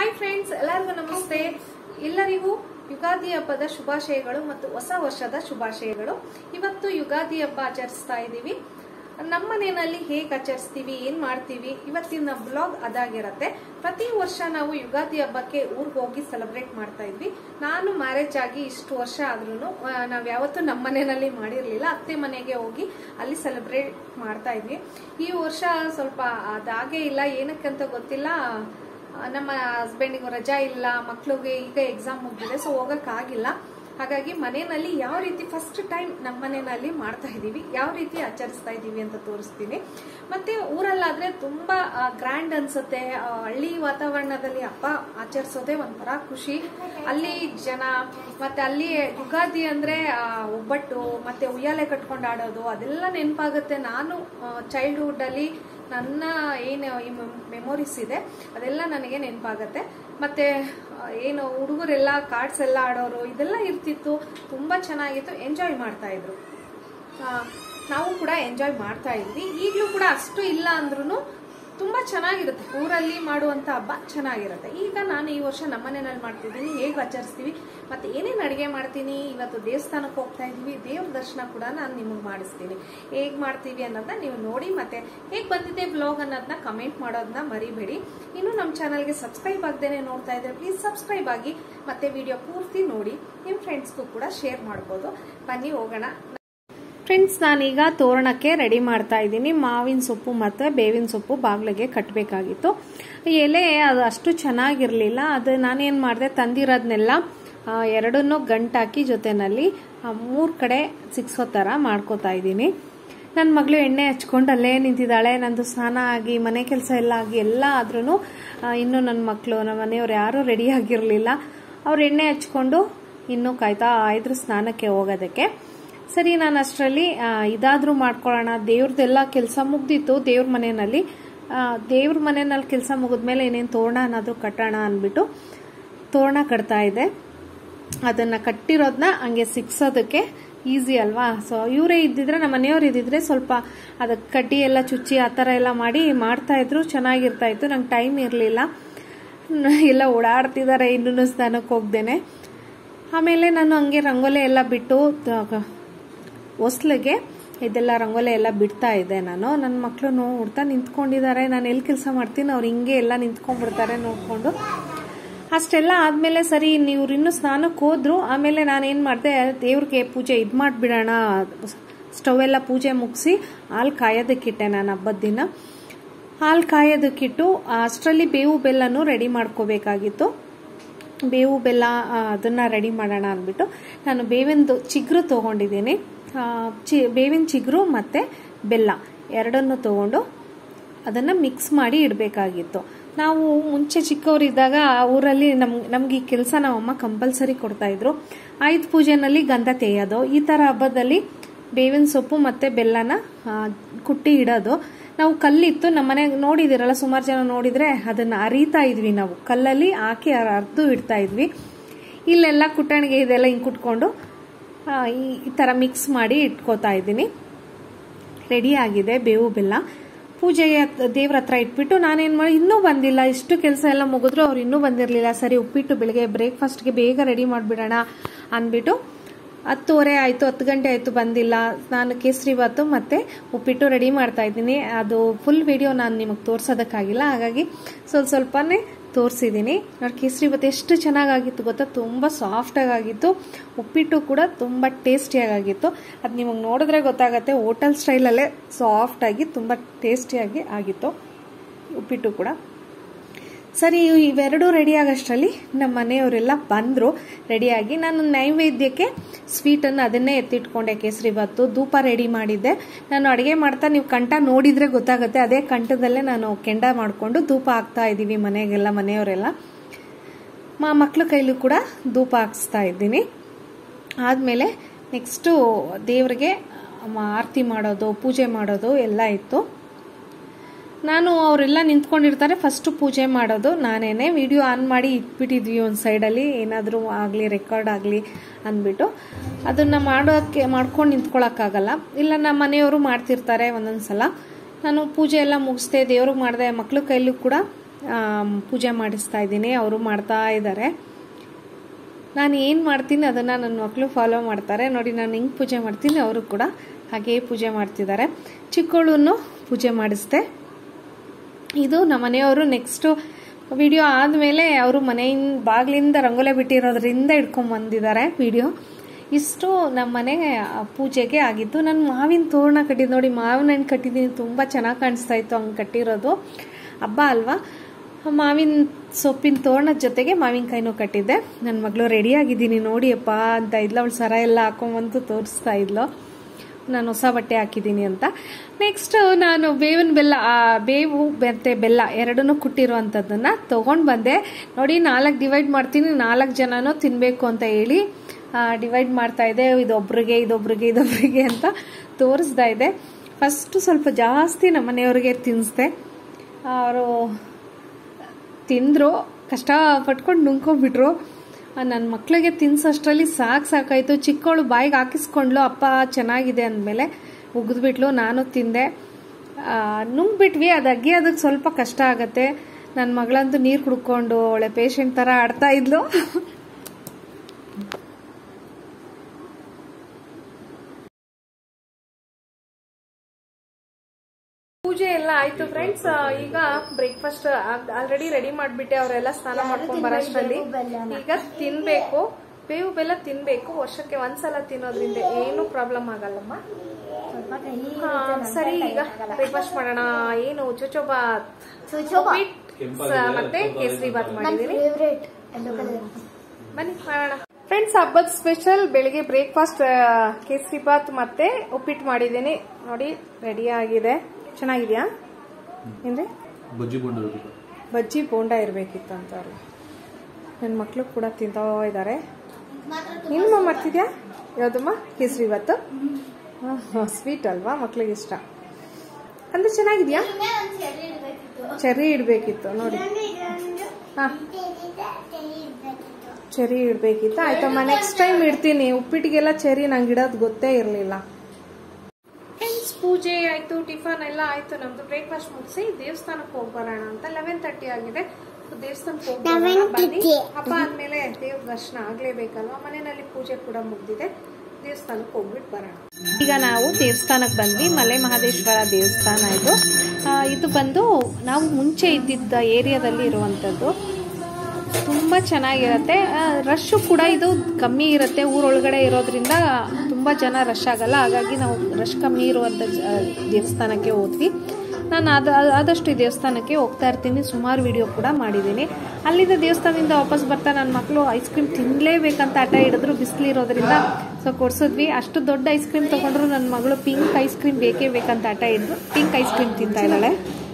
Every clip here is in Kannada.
ಹಾಯ್ ಫ್ರೆಂಡ್ಸ್ ಎಲ್ಲರಿಗೂ ನಮಸ್ತೆ ಎಲ್ಲರಿಗೂ ಯುಗಾದಿ ಹಬ್ಬದ ಶುಭಾಶಯಗಳು ಮತ್ತು ಹೊಸ ವರ್ಷದ ಶುಭಾಶಯಗಳು ಇವತ್ತು ಯುಗಾದಿ ಹಬ್ಬ ಆಚರಿಸ್ತಾ ಇದ್ದೀವಿ ನಮ್ಮ ಮನೆಯಲ್ಲಿ ಹೇಗೆ ಆಚರಿಸ್ತೀವಿ ಏನ್ ಮಾಡ್ತೀವಿ ಇವತ್ತಿನ ಬ್ಲಾಗ್ ಅದಾಗಿರತ್ತೆ ಪ್ರತಿ ವರ್ಷ ನಾವು ಯುಗಾದಿ ಹಬ್ಬಕ್ಕೆ ಊರಿಗೆ ಹೋಗಿ ಸೆಲೆಬ್ರೇಟ್ ಮಾಡ್ತಾ ಇದ್ವಿ ನಾನು ಮ್ಯಾರೇಜ್ ಆಗಿ ಇಷ್ಟು ವರ್ಷ ಆದ್ರೂ ನಾವು ಯಾವತ್ತೂ ನಮ್ಮ ಮನೆಯಲ್ಲಿ ಮಾಡಿರ್ಲಿಲ್ಲ ಅತ್ತೆ ಮನೆಗೆ ಹೋಗಿ ಅಲ್ಲಿ ಸೆಲೆಬ್ರೇಟ್ ಮಾಡ್ತಾ ಇದ್ವಿ ಈ ವರ್ಷ ಸ್ವಲ್ಪ ಅದಾಗೇ ಇಲ್ಲ ಏನಕ್ಕಂತ ಗೊತ್ತಿಲ್ಲ ಆ, ನಮ್ಮ ಹಸ್ಬೆಂಡಿಗೆ ರಜಾ ಇಲ್ಲ ಮಕ್ಳಿಗೆ ಈಗ ಎಕ್ಸಾಮ್ ಮುಗಿದಿದೆ ಸೊ ಹೋಗಕ್ಕಾಗಿಲ್ಲ ಹಾಗಾಗಿ ಮನೆಯಲ್ಲಿ ಯಾವ ರೀತಿ ಫಸ್ಟ್ ಟೈಮ್ ನಮ್ಮ ಮನೆಯಲ್ಲಿ ಮಾಡ್ತಾ ಇದ್ದೀವಿ ಯಾವ ರೀತಿ ಆಚರಿಸ್ತಾ ಇದ್ದೀವಿ ಅಂತ ತೋರಿಸ್ತೀನಿ ಮತ್ತೆ ಊರಲ್ಲಾದ್ರೆ ತುಂಬಾ ಗ್ರ್ಯಾಂಡ್ ಅನ್ಸುತ್ತೆ ಆ, ಹಳ್ಳಿ ವಾತಾವರಣದಲ್ಲಿ ಹಬ್ಬ ಆಚರಿಸೋದೇ ಒಂಥರ ಖುಷಿ ಅಲ್ಲಿ ಜನ ಮತ್ತೆ ಅಲ್ಲಿ ಯುಗಾದಿ ಅಂದ್ರೆ ಆ, ಒಬ್ಬಟ್ಟು ಮತ್ತೆ ಉಯ್ಯಾಲೆ ಕಟ್ಕೊಂಡು ಆಡೋದು ಅದೆಲ್ಲ ನೆನಪಾಗುತ್ತೆ ನಾನು ಚೈಲ್ಡ್ಹುಡ್ ಅಲ್ಲಿ ನನ್ನ ಏನು ಮೆಮೊರೀಸ್ ಇದೆ ಅದೆಲ್ಲ ನನಗೆ ನೆನಪಾಗತ್ತೆ ಮತ್ತೆ ಆ, ಏನು ಹುಡುಗರೆಲ್ಲ ಕಾರ್ಡ್ಸ್ ಎಲ್ಲ ಆಡೋರು ಇದೆಲ್ಲ ಇರ್ತಿತ್ತು ತುಂಬಾ ಚೆನ್ನಾಗಿತ್ತು ಎಂಜಾಯ್ ಮಾಡ್ತಾ ಇದ್ರು ಆ, ನಾವು ಕೂಡ ಎಂಜಾಯ್ ಮಾಡ್ತಾ ಇದ್ವಿ ಈಗಲೂ ಕೂಡ ಅಷ್ಟು ಇಲ್ಲ ಅಂದ್ರೂ ತುಂಬಾ ಚೆನ್ನಾಗಿರುತ್ತೆ ಊರಲ್ಲಿ ಮಾಡುವಂತ ಹಬ್ಬ ಚೆನ್ನಾಗಿರುತ್ತೆ ಈಗ ನಾನು ಈ ವರ್ಷ ನಮ್ಮನೆಯಲ್ಲಿ ಮಾಡ್ತಿದ್ದೀನಿ ಹೇಗೆ ಆಚರಿಸ್ತೀವಿ ಮತ್ತೆ ಏನೇನು ಅಡುಗೆ ಮಾಡ್ತೀನಿ ಇವತ್ತು ದೇವಸ್ಥಾನಕ್ಕೆ ಹೋಗ್ತಾ ಇದೀವಿ ದೇವ್ರ ದರ್ಶನ ಕೂಡ ನಾನು ನಿಮಗೆ ಮಾಡಿಸ್ತೀನಿ ಹೇಗೆ ಮಾಡ್ತೀವಿ ಅನ್ನೋದನ್ನ ನೀವು ನೋಡಿ ಮತ್ತೆ ಹೇಗೆ ಬಂದಿದೆ ಬ್ಲಾಗ್ ಅನ್ನೋದನ್ನ ಕಮೆಂಟ್ ಮಾಡೋದನ್ನ ಮರಿಬೇಡಿ ಇನ್ನು ನಮ್ಮ ಚಾನಲ್ಗೆ ಸಬ್ಸ್ಕ್ರೈಬ್ ಆಗದೇನೆ ನೋಡ್ತಾ ಇದ್ರೆ ಪ್ಲೀಸ್ ಸಬ್ಸ್ಕ್ರೈಬ್ ಆಗಿ ಮತ್ತೆ ವಿಡಿಯೋ ಪೂರ್ತಿ ನೋಡಿ ನಿಮ್ಮ ಫ್ರೆಂಡ್ಸ್ಗೂ ಕೂಡ ಶೇರ್ ಮಾಡ್ಬೋದು ಬನ್ನಿ ಹೋಗೋಣ ಫ್ರೆಂಡ್ಸ್ ನಾನೀಗ ತೋರಣಕ್ಕೆ ರೆಡಿ ಮಾಡ್ತಾ ಇದ್ದೀನಿ ಮಾವಿನ ಸೊಪ್ಪು ಮತ್ತು ಬೇವಿನ ಸೊಪ್ಪು ಬಾಗಿಲಿಗೆ ಕಟ್ಟಬೇಕಾಗಿತ್ತು ಎಲೆ ಅದು ಅಷ್ಟು ಚೆನ್ನಾಗಿರಲಿಲ್ಲ ಅದು ನಾನೇನು ಮಾಡಿದೆ ತಂದಿರೋದನ್ನೆಲ್ಲ ಆ, ಎರಡನ್ನೂ ಗಂಟಾಕಿ ಜೊತೆನಲ್ಲಿ ಮೂರು ಕಡೆ ಸಿಕ್ಸೋ ಥರ ಮಾಡ್ಕೋತಾ ಇದ್ದೀನಿ ನನ್ನ ಮಗಳು ಎಣ್ಣೆ ಹಚ್ಕೊಂಡು ಅಲ್ಲೇ ನಿಂತಿದ್ದಾಳೆ ನಂದು ಸ್ನಾನ ಆಗಿ ಮನೆ ಕೆಲಸ ಎಲ್ಲ ಆಗಿ ಎಲ್ಲ ಆದ್ರೂ ಇನ್ನೂ ನನ್ನ ಮಕ್ಕಳು ನಮ್ಮ ಮನೆಯವ್ರು ಯಾರೂ ರೆಡಿ ಆಗಿರಲಿಲ್ಲ ಅವ್ರು ಎಣ್ಣೆ ಹಚ್ಕೊಂಡು ಇನ್ನೂ ಕಾಯ್ತಾ ಇದ್ರು ಸ್ನಾನಕ್ಕೆ ಹೋಗೋದಕ್ಕೆ ಸರಿ ನಾನು ಅಷ್ಟರಲ್ಲಿ ಇದಾದ್ರೂ ಮಾಡ್ಕೊಳ್ಳೋಣ ದೇವ್ರದ್ದೆಲ್ಲ ಕೆಲಸ ಮುಗ್ದಿತ್ತು ದೇವ್ರ ಮನೆಯಲ್ಲಿ ದೇವ್ರ ಮನೆಯಲ್ಲಿ ಕೆಲಸ ಮುಗಿದ್ಮೇಲೆ ಏನೇನು ತೋರಣ ಅನ್ನೋದು ಕಟ್ಟೋಣ ಅಂದ್ಬಿಟ್ಟು ತೋರಣ ಕಟ್ತಾ ಇದೆ ಅದನ್ನ ಕಟ್ಟಿರೋದನ್ನ ಹಂಗೆ ಸಿಕ್ಸೋದಕ್ಕೆ ಈಸಿ ಅಲ್ವಾ ಸೊ ಇವರೇ ಇದ್ದಿದ್ರೆ ನಮ್ಮ ಮನೆಯವ್ರು ಇದ್ದಿದ್ರೆ ಸ್ವಲ್ಪ ಅದಕ್ಕೆ ಕಡ್ಡಿ ಎಲ್ಲ ಚುಚ್ಚಿ ಆ ಥರ ಎಲ್ಲ ಮಾಡಿ ಮಾಡ್ತಾ ಇದ್ರು ಚೆನ್ನಾಗಿರ್ತಾ ಇತ್ತು ನಂಗೆ ಟೈಮ್ ಇರಲಿಲ್ಲ ಎಲ್ಲ ಓಡಾಡ್ತಿದ್ದಾರೆ ಇನ್ನೂ ಸ್ನಾನಕ್ಕೆ ಹೋಗ್ದೇನೆ ಆಮೇಲೆ ನಾನು ಹಂಗೆ ರಂಗೋಲಿ ಎಲ್ಲ ಬಿಟ್ಟು ತ- ಹೊಸ್ಲಿಗೆ ಇದೆಲ್ಲ ರಂಗೋಲಿ ಎಲ್ಲ ಬಿಡ್ತಾ ಇದ್ದೆ ನಾನು ನನ್ನ ಮಕ್ಕಳು ನೋಡ್ತಾ ನಿಂತ್ಕೊಂಡಿದ್ದಾರೆ ನಾನು ಎಲ್ಲಿ ಕೆಲಸ ಮಾಡ್ತೀನಿ ಅವ್ರು ಹಿಂಗೆ ಎಲ್ಲ ನಿಂತ್ಕೊಂಡ್ಬಿಡ್ತಾರೆ ನೋಡ್ಕೊಂಡು ಅಷ್ಟೆಲ್ಲ ಆದಮೇಲೆ ಸರಿ ನೀವು ಇನ್ನೂ ಸ್ನಾನಕ್ಕೆ ಹೋದ್ರು ಆಮೇಲೆ ನಾನು ಏನು ಮಾಡಿದೆ ದೇವ್ರಿಗೆ ಪೂಜೆ ಇದು ಮಾಡಿಬಿಡೋಣ ಸ್ಟವ್ ಎಲ್ಲ ಪೂಜೆ ಮುಗಿಸಿ ಹಾಲು ಕಾಯೋದಕ್ಕಿಟ್ಟೆ ನಾನು ಹಬ್ಬದ ದಿನ ಹಾಲು ಕಾಯೋದಕ್ಕಿಟ್ಟು ಅಷ್ಟರಲ್ಲಿ ಬೇವು ಬೆಲ್ಲನೂ ರೆಡಿ ಮಾಡ್ಕೋಬೇಕಾಗಿತ್ತು ಬೇವು ಬೆಲ್ಲ ಆ, ಅದನ್ನ ರೆಡಿ ಮಾಡೋಣ ಅಂದ್ಬಿಟ್ಟು ನಾನು ಬೇವಿಂದು ಚಿಗುರು ತೊಗೊಂಡಿದ್ದೀನಿ ಆ, ಚಿ ಬೇವಿನ ಚಿಗುರು ಮತ್ತು ಬೆಲ್ಲ ಎರಡನ್ನು ತೊಗೊಂಡು ಅದನ್ನು ಮಿಕ್ಸ್ ಮಾಡಿ ಇಡಬೇಕಾಗಿತ್ತು ನಾವು ಮುಂಚೆ ಚಿಕ್ಕವರಿದ್ದಾಗ ಆ ಊರಲ್ಲಿ ನಮ್ ನಮ್ಗೆ ಈ ಕೆಲಸ ನಮ್ಮಮ್ಮ ಕಂಪಲ್ಸರಿ ಕೊಡ್ತಾ ಇದ್ರು ಆಯುಧ ಪೂಜೆನಲ್ಲಿ ಗಂಧ ತೆಯ್ಯೋದು ಈ ಥರ ಹಬ್ಬದಲ್ಲಿ ಬೇವಿನ ಸೊಪ್ಪು ಮತ್ತು ಬೆಲ್ಲನ ಆ, ಕುಟ್ಟಿ ಇಡೋದು ನಾವು ಕಲ್ಲಿತ್ತು ನಮ್ಮ ಮನೆಗೆ ನೋಡಿದಿರಲ್ಲ ಸುಮಾರು ಜನ ನೋಡಿದ್ರೆ ಅದನ್ನ ಅರಿತಾ ಇದ್ವಿ ನಾವು ಕಲ್ಲಲ್ಲಿ ಹಾಕಿ ಅರ್ದು ಇಡ್ತಾ ಇದ್ವಿ ಇಲ್ಲೆಲ್ಲ ಕುಟ್ಟಣಿಗೆ ಇದೆಲ್ಲ ಹಿಂಗೆ ಕುಟ್ಕೊಂಡು ಆ, ಈ ಈ ಥರ ಮಿಕ್ಸ್ ಮಾಡಿ ಇಟ್ಕೋತಾ ಇದ್ದೀನಿ ರೆಡಿ ಆಗಿದೆ ಬೇವು ಬೆಲ್ಲ ಪೂಜೆಗೆ ಹತ್- ದೇವ್ರ ಹತ್ರ ಇಟ್ಬಿಟ್ಟು ನಾನೇನು ಮಾಡಿ ಇನ್ನೂ ಬಂದಿಲ್ಲ ಇಷ್ಟು ಕೆಲಸ ಎಲ್ಲ ಮುಗಿದ್ರು ಅವ್ರು ಇನ್ನೂ ಬಂದಿರಲಿಲ್ಲ ಸರಿ ಉಪ್ಪಿಟ್ಟು ಬೆಳಿಗ್ಗೆ ಬ್ರೇಕ್ಫಾಸ್ಟ್ಗೆ ಬೇಗ ರೆಡಿ ಮಾಡಿಬಿಡೋಣ ಅಂದ್ಬಿಟ್ಟು ಹತ್ತುವರೆ ಆಯಿತು ಹತ್ತು ಗಂಟೆ ಆಯಿತು ಬಂದಿಲ್ಲ ನಾನು ಕೇಸರಿ ಭಾತು ಮತ್ತು ಉಪ್ಪಿಟ್ಟು ರೆಡಿ ಮಾಡ್ತಾ ಇದ್ದೀನಿ ಅದು ಫುಲ್ ವಿಡಿಯೋ ನಾನು ನಿಮಗೆ ತೋರ್ಸೋದಕ್ಕಾಗಿಲ್ಲ ಹಾಗಾಗಿ ಸ್ವಲ್ಪ ಸ್ವಲ್ಪನೇ ತೋರಿಸಿದ್ದೀನಿ ನೋಡಿ ಕೇಸರಿ ಭಾತ್ ಎಷ್ಟು ಚೆನ್ನಾಗಾಗಿತ್ತು ಗೊತ್ತಾ ತುಂಬ ಸಾಫ್ಟಾಗಿತ್ತು ಉಪ್ಪಿಟ್ಟು ಕೂಡ ತುಂಬ ಟೇಸ್ಟಿಯಾಗಿತ್ತು ಅದು ನಿಮಗೆ ನೋಡಿದ್ರೆ ಗೊತ್ತಾಗತ್ತೆ ಹೋಟೆಲ್ ಸ್ಟೈಲಲ್ಲೇ ಸಾಫ್ಟಾಗಿ ತುಂಬ ಟೇಸ್ಟಿಯಾಗಿ ಆಗಿತ್ತು ಉಪ್ಪಿಟ್ಟು ಕೂಡ ಸರಿ ಇವೆರಡೂ ರೆಡಿ ಆಗೋಷ್ಟರಲ್ಲಿ ನಮ್ಮ ಮನೆಯವರೆಲ್ಲ ಬಂದರು ರೆಡಿಯಾಗಿ ನಾನು ನೈವೇದ್ಯಕ್ಕೆ ಸ್ವೀಟನ್ನು ಅದನ್ನೇ ಎತ್ತಿಟ್ಕೊಂಡೆ ಕೇಸರಿ ಭಾತು ಧೂಪ ರೆಡಿ ಮಾಡಿದ್ದೆ ನಾನು ಅಡುಗೆ ಮಾಡ್ತಾ ನೀವು ಕಂಠ ನೋಡಿದರೆ ಗೊತ್ತಾಗುತ್ತೆ ಅದೇ ಕಂಠದಲ್ಲೇ ನಾನು ಕೆಂಡ ಮಾಡಿಕೊಂಡು ಧೂಪ ಹಾಕ್ತಾ ಇದ್ದೀವಿ ಮನೆಗೆಲ್ಲ ಮನೆಯವರೆಲ್ಲ ಮಾ ಮಕ್ಳ ಕೈಲೂ ಕೂಡ ಧೂಪ ಹಾಕ್ಸ್ತಾ ಇದ್ದೀನಿ ಆದಮೇಲೆ ನೆಕ್ಸ್ಟು ದೇವ್ರಿಗೆ ಮ- ಆರತಿ ಮಾಡೋದು ಪೂಜೆ ಮಾಡೋದು ಎಲ್ಲ ಇತ್ತು ನಾನು ಅವರೆಲ್ಲ ನಿಂತ್ಕೊಂಡಿರ್ತಾರೆ ಫಸ್ಟ್ ಪೂಜೆ ಮಾಡೋದು ನಾನೇನೆ ವಿಡಿಯೋ ಆನ್ ಮಾಡಿ ಇಟ್ಬಿಟ್ಟಿದ್ವಿ ಒಂದು ಸೈಡಲ್ಲಿ ಏನಾದರೂ ಆಗಲಿ ರೆಕಾರ್ಡ್ ಆಗಲಿ ಅಂದ್ಬಿಟ್ಟು ಅದನ್ನು ಮಾಡೋಕ್ಕೆ ಮಾಡ್ಕೊಂಡು ನಿಂತ್ಕೊಳ್ಳೋಕ್ಕಾಗಲ್ಲ ಇಲ್ಲ ನಮ್ಮ ಮನೆಯವರು ಮಾಡ್ತಿರ್ತಾರೆ ಒಂದೊಂದು ಸಲ ನಾನು ಪೂಜೆ ಎಲ್ಲ ಮುಗಿಸ್ದೆ ದೇವ್ರಿಗೆ ಮಾಡಿದೆ ಮಕ್ಳ ಕೈಲೂ ಕೂಡ ಪೂಜೆ ಮಾಡಿಸ್ತಾ ಇದ್ದೀನಿ ಅವರು ಮಾಡ್ತಾ ಇದ್ದಾರೆ ನಾನು ಏನು ಮಾಡ್ತೀನಿ ಅದನ್ನು ನನ್ನ ಮಕ್ಕಳು ಫಾಲೋ ಮಾಡ್ತಾರೆ ನೋಡಿ ನಾನು ಹಿಂಗೆ ಪೂಜೆ ಮಾಡ್ತೀನಿ ಅವರು ಕೂಡ ಹಾಗೇ ಪೂಜೆ ಮಾಡ್ತಿದ್ದಾರೆ ಚಿಕ್ಕವಳನ್ನು ಪೂಜೆ ಮಾಡಿಸ್ದೆ ಇದು ನಮ್ಮ ಮನೆಯವರು ನೆಕ್ಸ್ಟು ವಿಡಿಯೋ ಆದಮೇಲೆ ಅವರು ಮನೆಯಿಂದ ಬಾಗಿಲಿಂದ ರಂಗೋಲೆ ಬಿಟ್ಟಿರೋದ್ರಿಂದ ಇಟ್ಕೊಂಡ್ ಬಂದಿದ್ದಾರೆ ವಿಡಿಯೋ ಇಷ್ಟು ನಮ್ಮ ಮನೆ ಪೂಜೆಗೆ ಆಗಿದ್ದು ನಾನು ಮಾವಿನ ತೋರಣ ಕಟ್ಟಿದ್ದು ನೋಡಿ ಮಾವಿನ ಹಣ್ಣು ಕಟ್ಟಿದ್ದೀನಿ ತುಂಬ ಚೆನ್ನಾಗಿ ಕಾಣಿಸ್ತಾ ಇತ್ತು ಹಂಗೆ ಕಟ್ಟಿರೋದು ಹಬ್ಬ ಅಲ್ವಾ ಮಾವಿನ ಸೊಪ್ಪಿನ ತೋರಣದ ಜೊತೆಗೆ ಮಾವಿನಕಾಯಿನೂ ಕಟ್ಟಿದ್ದೆ ನನ್ನ ಮಗಳು ರೆಡಿ ಆಗಿದ್ದೀನಿ ನೋಡಿ ಅಪ್ಪ ಅಂತ ಇದ್ಲು ಅವಳು ಸರ ಎಲ್ಲ ಹಾಕೊಂಬಂದು ತೋರಿಸ್ತಾ ಇದ್ಲು ನಾನು ಹೊಸ ಬಟ್ಟೆ ಹಾಕಿದ್ದೀನಿ ಅಂತ ನೆಕ್ಸ್ಟ್ ನಾನು ಬೇವಿನ ಬೆಲ್ಲ ಆ ಬೇವು ಮತ್ತೆ ಬೆಲ್ಲ ಎರಡನ್ನೂ ಕುಟ್ಟಿರುವಂಥದ್ದನ್ನ ತೊಗೊಂಡು ಬಂದೆ ನೋಡಿ ನಾಲ್ಕು ಡಿವೈಡ್ ಮಾಡ್ತೀನಿ ನಾಲ್ಕು ಜನನೂ ತಿನ್ನಬೇಕು ಅಂತ ಹೇಳಿ ಡಿವೈಡ್ ಮಾಡ್ತಾ ಇದೆ ಇದೊಬ್ರಿಗೆ ಇದೊಬ್ರಿಗೆ ಇದೊಬ್ರಿಗೆ ಅಂತ ತೋರಿಸ್ತಾ ಇದೆ ಫಸ್ಟು ಸ್ವಲ್ಪ ಜಾಸ್ತಿ ನಮ್ಮ ಮನೆಯವ್ರಿಗೆ ತಿನ್ನಿಸ್ದೆ ಅವರು ತಿಂದರು ಕಷ್ಟ ಪಟ್ಕೊಂಡು ನುಂಗ್ಕೊಂಡ್ಬಿಟ್ರು ನನ್ನ ಮಕ್ಳಿಗೆ ತಿನ್ಸೋಷ್ಟರಲ್ಲಿ ಸಾಕು ಸಾಕಾಯಿತು ಚಿಕ್ಕವಳು ಬಾಯಿಗೆ ಹಾಕಿಸ್ಕೊಂಡ್ಲು ಅಪ್ಪ ಚೆನ್ನಾಗಿದೆ ಅಂದಮೇಲೆ ಉಗಿದ್ಬಿಟ್ಲು ನಾನು ತಿಂದೆ ನುಂಗ್ಬಿಟ್ವಿ ಅದು ಅಗ್ಗಿ ಅದಕ್ಕೆ ಸ್ವಲ್ಪ ಕಷ್ಟ ಆಗತ್ತೆ ನನ್ನ ಮಗಳಂತೂ ನೀರು ಕುಡ್ಕೊಂಡು ಒಳ್ಳೆ ಪೇಷಂಟ್ ಥರ ಆಡ್ತಾ ಇದ್ಲು ಪೂಜೆ ಎಲ್ಲ ಆಯ್ತು ಫ್ರೆಂಡ್ಸ್ ಈಗ ಬ್ರೇಕ್ಫಾಸ್ಟ್ ಆಲ್ರೆಡಿ ರೆಡಿ ಮಾಡ್ಬಿಟ್ಟೆ ಅವರೆಲ್ಲ ಸ್ನಾನ ಮಾಡ್ಕೊಂಡ್ ಬರೋಷ್ಟರಲ್ಲಿ ಈಗ ತಿನ್ಬೇಕು ಬೇವು ಬೆಲ್ಲ ತಿನ್ಬೇಕು ವರ್ಷಕ್ಕೆ ಒಂದ್ಸಲ ತಿನ್ನೋದ್ರಿಂದ ಏನು ಪ್ರಾಬ್ಲಮ್ ಆಗಲ್ಲಮ್ಮ ಹಾ, ಸರಿ ಈಗ ಬ್ರೇಕ್ಫಾಸ್ಟ್ ಮಾಡೋಣ ಏನು ಚುಚೋಬಾತ್ ಉಪ್ಪಿಟ್ಟು, ಸ- ಮತ್ತೆ ಕೇಸರಿ ಬಾತ್ ಮಾಡಿದೀನಿ ಫೇವ್ರೇಟ್ ಎಲ್ಲೋ ಕಲರ್ ಬನ್ನಿ ಮಾಡೋಣ ಫ್ರೆಂಡ್ಸ್ ಹಬ್ಬದ ಸ್ಪೆಷಲ್ ಬೆಳಿಗ್ಗೆ ಬ್ರೇಕ್ಫಾಸ್ಟ್ ಕೇಸರಿ ಬಾತ್ ಮತ್ತೆ ಉಪ್ಪಿಟ್ಟು ಮಾಡಿದ್ದೀನಿ ನೋಡಿ ರೆಡಿ ಆಗಿದೆ ಚೆನ್ನಾಗಿದ್ಯಾ ಏನ್ರಿ ಬಜ್ಜಿ ಬೋಂಡ ಇರ್ಬೇಕು ಬಜ್ಜಿ ಬೋಂಡ ಇರಬೇಕಿತ್ತು ಅಂತ ಅವ್ರು ನನ್ನ ಮಕ್ಕಳು ಕೂಡ ತಿಂತಾ ಇದ್ದಾರೆ ನಿನ್ನಮ್ಮ ಮಾಡ್ತಿದ್ಯಾ ಯಾವುದಮ್ಮ ಕೇಸರಿ ಬಾತು ಸ್ವೀಟ್ ಅಲ್ವಾ ಮಕ್ಳಿಗೆ ಇಷ್ಟ ಅಂದ್ರೆ ಚೆನ್ನಾಗಿದ್ಯಾ ಚೆರ್ರಿ ಇಡಬೇಕಿತ್ತು ನೋಡಿ ಹಾ ಚೆರಿ ಇಡಬೇಕಿತ್ತು ಆಯ್ತಮ್ಮ ನೆಕ್ಸ್ಟ್ ಟೈಮ್ ಇಡ್ತೀನಿ ಉಪ್ಪಿಟ್ಟಿಗೆಲ್ಲ ಚೆರಿ ನಂಗೆ ಇಡೋದು ಗೊತ್ತೇ ಇರಲಿಲ್ಲ ಫ್ರೆಂಡ್ಸ್ ಪೂಜೆ ಆಯ್ತು ಟಿಫನ್ ಎಲ್ಲ ಆಯ್ತು ನಮ್ದು ಬ್ರೇಕ್ಫಾಸ್ಟ್ ಮುಗಿಸಿ ದೇವಸ್ಥಾನಕ್ಕೆ ಹೋಗಿ ಬರೋಣ ಅಂತ ಲೆವೆನ್ ತರ್ಟಿ ಆಗಿದೆ So ದೇವಸ್ಥಾನಕ್ಕೆ ಹೋಗಿ ಬರೋಣ. ಬನ್ನಿ ಹಬ್ಬ ಆದ್ಮೇಲೆ ದೇವ್ರ ದರ್ಶನ ಆಗ್ಲೇಬೇಕಲ್ವಾ ಮನೆಯಲ್ಲಿ ಪೂಜೆ ಕೂಡ ಮುಗ್ದಿದೆ ದೇವಸ್ಥಾನಕ್ಕೆ ಹೋಗ್ಬಿಟ್ಟು ಬರೋಣ ಈಗ ನಾವು ದೇವಸ್ಥಾನಕ್ಕೆ ಬಂದ್ವಿ ಮಲೆ ಮಹದೇಶ್ವರ ದೇವಸ್ಥಾನ ಇದು ಆ, ಇದು ಬಂದು ನಾವು ಮುಂಚೆ ಇದ್ದಿದ್ದ ಏರಿಯಾದಲ್ಲಿ ಇರುವಂತದ್ದು ತುಂಬಾ ಚೆನ್ನಾಗಿರತ್ತೆ ರಶ್ ಕೂಡ ಇದು ಕಮ್ಮಿ ಇರುತ್ತೆ ಊರೊಳಗಡೆ ಇರೋದ್ರಿಂದ ತುಂಬಾ ಜನ ರಶ್ ಆಗಲ್ಲ ಹಾಗಾಗಿ ನಾವು ರಶ್ ಕಮ್ಮಿ ಇರುವಂತ ಜ- ದೇವಸ್ಥಾನಕ್ಕೆ ಹೋದ್ವಿ ನಾನು ಆದ ಆದಷ್ಟು ಈ ದೇವಸ್ಥಾನಕ್ಕೆ ಹೋಗ್ತಾ ಇರ್ತೀನಿ ಸುಮಾರು ವಿಡಿಯೋ ಕೂಡ ಮಾಡಿದ್ದೀನಿ ಅಲ್ಲಿಂದ ದೇವಸ್ಥಾನದಿಂದ ವಾಪಸ್ ಬರ್ತಾ ನನ್ನ ಮಕ್ಕಳು ಐಸ್ ಕ್ರೀಮ್ ತಿನ್ಲೇಬೇಕಂತ ಆಟ ಹಿಡಿದ್ರು ಬಿಸಿಲಿರೋದ್ರಿಂದ ಸೊ ಕೊಡ್ಸಿದ್ವಿ ಅಷ್ಟು ದೊಡ್ಡ ಐಸ್ ಕ್ರೀಮ್ ತಗೊಂಡ್ರು ನನ್ನ ಮಗಳು ಪಿಂಕ್ ಐಸ್ ಕ್ರೀಮ್ ಬೇಕೇ ಬೇಕಂತ ಆಟ ಹಿಡಿದ್ರು ಪಿಂಕ್ ಐಸ್ ಕ್ರೀಮ್ ತಿಂತಾ ಇದ್ದಾಳೆ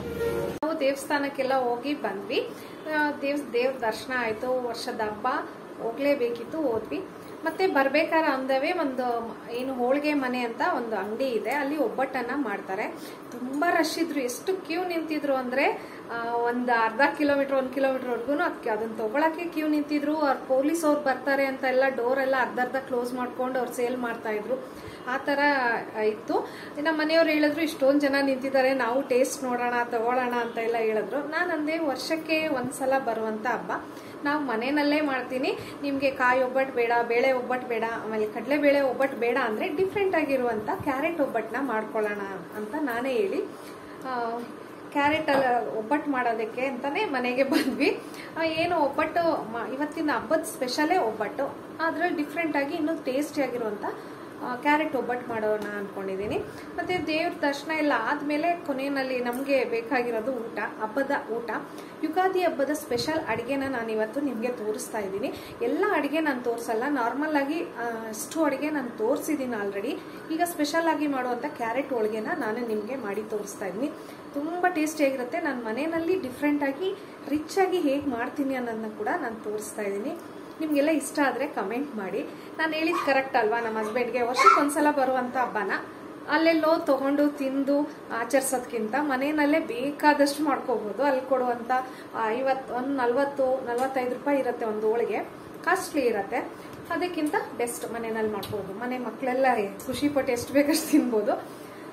ನಾವು ದೇವಸ್ಥಾನಕ್ಕೆಲ್ಲ ಹೋಗಿ ಬಂದ್ವಿ ಆ, ದೇವ್ ದೇವ್ರ ದರ್ಶನ ಆಯ್ತು ವರ್ಷದ ಹಬ್ಬ ಹೋಗ್ಲೇಬೇಕಿತ್ತು ಹೋದ್ವಿ ಮತ್ತೆ ಬರ್ಬೇಕಾದ್ರೆ ಅಂದವೇ ಒಂದು ಏನು ಹೋಳಿಗೆ ಮನೆ ಅಂತ ಒಂದು ಅಂಗಡಿ ಇದೆ ಅಲ್ಲಿ ಒಬ್ಬಟ್ಟನ್ನ ಮಾಡ್ತಾರೆ ತುಂಬಾ ರಶ್ ಇದ್ರು ಎಷ್ಟು ಕ್ಯೂ ನಿಂತಿದ್ರು ಅಂದ್ರೆ ಆ, ಒಂದು ಅರ್ಧ ಕಿಲೋಮೀಟರ್ ಒಂದು ಕಿಲೋಮೀಟರ್ವರೆಗೂ ಅದನ್ನ ತಗೊಳಕ್ಕೆ ಕ್ಯೂ ನಿಂತಿದ್ರು ಅವ್ರ ಪೊಲೀಸ್ ಅವ್ರು ಬರ್ತಾರೆ ಅಂತ ಎಲ್ಲ ಡೋರ್ ಎಲ್ಲ ಅರ್ಧ ಅರ್ಧ ಕ್ಲೋಸ್ ಮಾಡ್ಕೊಂಡು ಅವ್ರು ಸೇಲ್ ಮಾಡ್ತಾ ಇದ್ರು ಆ ಥರ ಇತ್ತು ನಮ್ಮ ಮನೆಯವ್ರು ಹೇಳಿದ್ರು ಇಷ್ಟೊಂದು ಜನ ನಿಂತಿದ್ದಾರೆ ನಾವು ಟೇಸ್ಟ್ ನೋಡೋಣ ತಗೊಳ್ಳೋಣ ಅಂತ ಎಲ್ಲ ಹೇಳಿದ್ರು ನಾನು ಅಂದೆ ವರ್ಷಕ್ಕೆ ಒಂದ್ಸಲ ಬರುವಂತ ಹಬ್ಬ ನಾವು ಮನೆಯಲ್ಲೇ ಮಾಡ್ತೀನಿ ನಿಮಗೆ ಕಾಯಿ ಒಬ್ಬಟ್ಟು ಬೇಡ ಬೇಳೆ ಒಬ್ಬಟ್ಟು ಬೇಡ ಆಮೇಲೆ ಕಡಲೆಬೇಳೆ ಒಬ್ಬಟ್ಟು ಬೇಡ ಅಂದರೆ ಡಿಫ್ರೆಂಟ್ ಆಗಿರುವಂಥ ಕ್ಯಾರೆಟ್ ಒಬ್ಬಟ್ಟನ್ನ ಮಾಡ್ಕೊಳ್ಳೋಣ ಅಂತ ನಾನೇ ಹೇಳಿ ಆ, ಕ್ಯಾರೆಟ್ ಅಲ್ಲ ಒಬ್ಬಟ್ಟು ಮಾಡೋದಕ್ಕೆ ಅಂತಾನೆ ಮನೆಗೆ ಬಂದ್ವಿ ಆ, ಏನು ಒಬ್ಬಟ್ಟು ಮ- ಇವತ್ತಿನ ಹಬ್ಬದ ಸ್ಪೆಷಲೇ ಒಬ್ಬಟ್ಟು ಅದ್ರಲ್ಲಿ ಡಿಫ್ರೆಂಟ್ ಆಗಿ ಇನ್ನೂ ಟೇಸ್ಟಿ ಆಗಿರುವಂಥ ಕ್ಯಾರೆಟ್ ಒಬ್ಬಟ್ಟು ಮಾಡೋಣ ಅನ್ಕೊಂಡಿದ್ದೀನಿ ಮತ್ತೆ ದೇವ್ರ ದರ್ಶನ ಎಲ್ಲ ಆದ್ಮೇಲೆ ಕೊನೆಯಲ್ಲಿ ನಮಗೆ ಬೇಕಾಗಿರೋದು ಊಟ ಹಬ್ಬದ ಊಟ ಯುಗಾದಿ ಹಬ್ಬದ ಸ್ಪೆಷಲ್ ಅಡಿಗೆನ ನಾನು ಇವತ್ತು ನಿಮಗೆ ತೋರಿಸ್ತಾ ಇದ್ದೀನಿ ಎಲ್ಲ ಅಡಿಗೆ ನಾನು ತೋರಿಸಲ್ಲ ನಾರ್ಮಲ್ ಆಗಿ ಆ, ಅಷ್ಟು ಅಡಿಗೆ ನಾನು ತೋರಿಸಿದ್ದೀನಿ ಆಲ್ರೆಡಿ ಈಗ ಸ್ಪೆಷಲ್ ಆಗಿ ಮಾಡುವಂಥ ಕ್ಯಾರೆಟ್ ಹೋಳಿಗೆನ ನಾನು ನಿಮಗೆ ಮಾಡಿ ತೋರಿಸ್ತಾ ಇದ್ದೀನಿ ತುಂಬ ಟೇಸ್ಟಿಯಾಗಿರುತ್ತೆ ನಾನು ಮನೆಯಲ್ಲಿ ಡಿಫ್ರೆಂಟ್ ಆಗಿ ರಿಚ್ ಆಗಿ ಹೇಗೆ ಮಾಡ್ತೀನಿ ಅನ್ನೋದನ್ನ ಕೂಡ ನಾನು ತೋರಿಸ್ತಾ ಇದ್ದೀನಿ ನಿಮಗೆಲ್ಲ ಇಷ್ಟ ಆದರೆ ಕಮೆಂಟ್ ಮಾಡಿ ನಾನು ಹೇಳಿದ್ದು ಕರೆಕ್ಟ್ ಅಲ್ವಾ ನಮ್ಮ ಹಸ್ಬೆಂಡ್ಗೆ ವರ್ಷಕ್ಕೊಂದ್ಸಲ ಬರುವಂಥ ಹಬ್ಬನ ಅಲ್ಲೆಲ್ಲೋ ತಗೊಂಡು ತಿಂದು ಆಚರಿಸೋದ್ಕಿಂತ ಮನೆಯಲ್ಲೇ ಬೇಕಾದಷ್ಟು ಮಾಡ್ಕೋಬಹುದು ಅಲ್ಲಿ ಕೊಡುವಂಥ ಐವತ್ತು ಒಂದು ನಲ್ವತ್ತು ನಲ್ವತ್ತೈದು ರೂಪಾಯಿ ಇರುತ್ತೆ ಒಂದು ಹೋಳಿಗೆ ಕಾಸ್ಟ್ಲಿ ಇರುತ್ತೆ ಅದಕ್ಕಿಂತ ಬೆಸ್ಟ್ ಮನೆಯಲ್ಲಿ ಮಾಡ್ಬೋದು ಮನೆ ಮಕ್ಕಳೆಲ್ಲ ಖುಷಿ ಪಟ್ಟು ಎಷ್ಟು ಬೇಕಷ್ಟು ತಿನ್ಬೋದು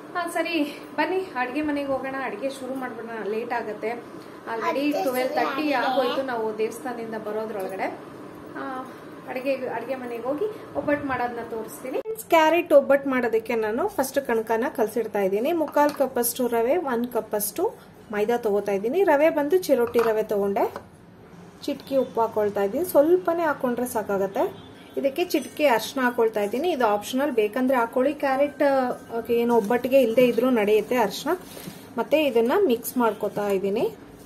ಹಾ ಸರಿ ಬನ್ನಿ ಅಡುಗೆ ಮನೆಗೆ ಹೋಗೋಣ ಅಡುಗೆ ಶುರು ಮಾಡ್ಬಿಡೋಣ ಲೇಟ್ ಆಗುತ್ತೆ ಆಲ್ರೆಡಿ ಟ್ವೆಲ್ ತರ್ಟಿ ಆಗೋಯ್ತು ನಾವು ದೇವಸ್ಥಾನದಿಂದ ಬರೋದ್ರೊಳಗಡೆ ಅಡುಗೆ ಅಡುಗೆ ಮನೆಗೆ ಹೋಗಿ ಒಬ್ಬಟ್ಟು ಮಾಡೋದನ್ನ ತೋರಿಸ್ತೀನಿ ಕ್ಯಾರೆಟ್ ಒಬ್ಬಟ್ಟು ಮಾಡೋದಕ್ಕೆ ನಾನು ಫಸ್ಟ್ ಕಣಕನ ಕಲಸಿಡ್ತಾ ಇದ್ದೀನಿ ಮುಕ್ಕಾಲು ಕಪ್ಪಷ್ಟು ರವೆ ಒಂದು ಕಪ್ಪಷ್ಟು ಮೈದಾ ತಗೋತಾ ಇದ್ದೀನಿ ರವೆ ಬಂದು ಚಿರೋಟಿ ರವೆ ತಗೊಂಡೆ ಚಿಟ್ಕಿ ಉಪ್ಪು ಹಾಕೊಳ್ತಾ ಇದ್ದೀನಿ ಸ್ವಲ್ಪನೇ ಹಾಕೊಂಡ್ರೆ ಸಾಕಾಗತ್ತೆ ಇದಕ್ಕೆ ಚಿಟ್ಕಿ ಅರ್ಶಿನ ಹಾಕೊಳ್ತಾ ಇದ್ದೀನಿ ಇದು ಆಪ್ಷನಲ್ ಬೇಕಂದ್ರೆ ಹಾಕೊಳ್ಳಿ ಕ್ಯಾರೆಟ್ ಏನು ಒಬ್ಬಟ್ಟಿಗೆ ಇಲ್ಲದೆ ಇದ್ರೂ ನಡೆಯುತ್ತೆ ಅರ್ಶಿನ ಮತ್ತೆ ಇದನ್ನ ಮಿಕ್ಸ್ ಮಾಡ್ಕೋತಾ ಇದ್ದೀನಿ